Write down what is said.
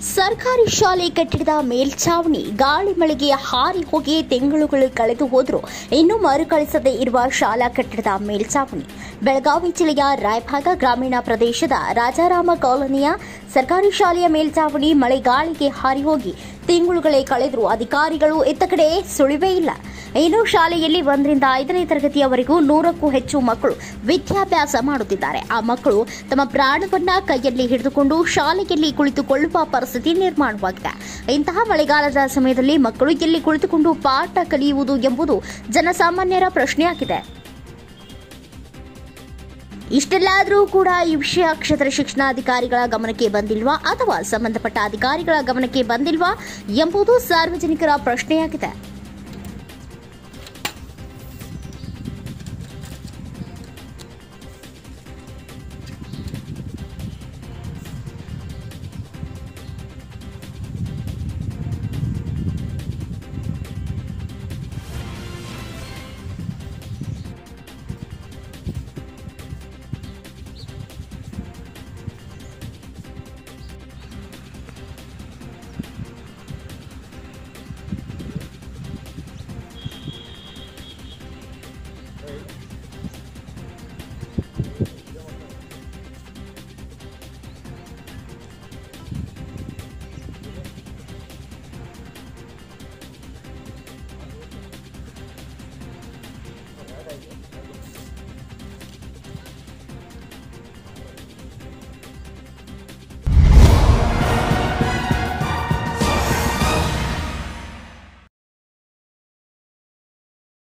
ಸರ್ಕಾರಿ ಶಾಲೆ ಕಟ್ಟಡದ ಮೇಲ್ಛಾವಣಿ ಗಾಳಿ ಮಳೆಗೆ ಹಾರಿ ಹೋಗಿ ತಿಂಗಳುಗಳು ಕಳೆದು ಹೋದರೂ ಇನ್ನೂ ಮರುಕಳಿಸದೇ ಇರುವ ಶಾಲಾ ಕಟ್ಟಡದ ಮೇಲ್ಛಾವಣಿ ಬೆಳಗಾವಿ ಜಿಲ್ಲೆಯ ರಾಯಭಾಗ ಗ್ರಾಮೀಣ ಪ್ರದೇಶದ ರಾಜಾರಾಮ ಕಾಲೋನಿಯ ಸರ್ಕಾರಿ ಶಾಲೆಯ ಮೇಲ್ಛಾವಣಿ ಮಳೆಗಾಳಿಗೆ ಹಾರಿ ಹೋಗಿ ತಿಂಗಳುಗಳೇ ಕಳೆದರೂ ಅಧಿಕಾರಿಗಳು ಇತ್ತ ಕಡೆ ಸುಳಿವೇ ಇಲ್ಲ ಇನ್ನು ಶಾಲೆಯಲ್ಲಿ ಒಂದರಿಂದ ಐದನೇ ತರಗತಿಯವರೆಗೂ ನೂರಕ್ಕೂ ಹೆಚ್ಚು ಮಕ್ಕಳು ವಿದ್ಯಾಭ್ಯಾಸ ಮಾಡುತ್ತಿದ್ದಾರೆ ಆ ಮಕ್ಕಳು ತಮ್ಮ ಪ್ರಾಣವನ್ನ ಕೈಯಲ್ಲಿ ಹಿಡಿದುಕೊಂಡು ಶಾಲೆಯಲ್ಲಿ ಕುಳಿತುಕೊಳ್ಳುವ ಪರಿಸ್ಥಿತಿ ನಿರ್ಮಾಣವಾಗಿದೆ ಇಂತಹ ಮಳೆಗಾಲದ ಸಮಯದಲ್ಲಿ ಮಕ್ಕಳು ಎಲ್ಲಿ ಕುಳಿತುಕೊಂಡು ಪಾಠ ಕಲಿಯುವುದು ಎಂಬುದು ಜನಸಾಮಾನ್ಯರ ಪ್ರಶ್ನೆಯಾಗಿದೆ ಇಷ್ಟೆಲ್ಲಾದರೂ ಕೂಡ ಈ ವಿಷಯ ಕ್ಷೇತ್ರ ಶಿಕ್ಷಣಾಧಿಕಾರಿಗಳ ಗಮನಕ್ಕೆ ಬಂದಿಲ್ವಾ ಅಥವಾ ಸಂಬಂಧಪಟ್ಟ ಅಧಿಕಾರಿಗಳ ಗಮನಕ್ಕೆ ಬಂದಿಲ್ವಾ ಎಂಬುದು ಸಾರ್ವಜನಿಕರ ಪ್ರಶ್ನೆಯಾಗಿದೆ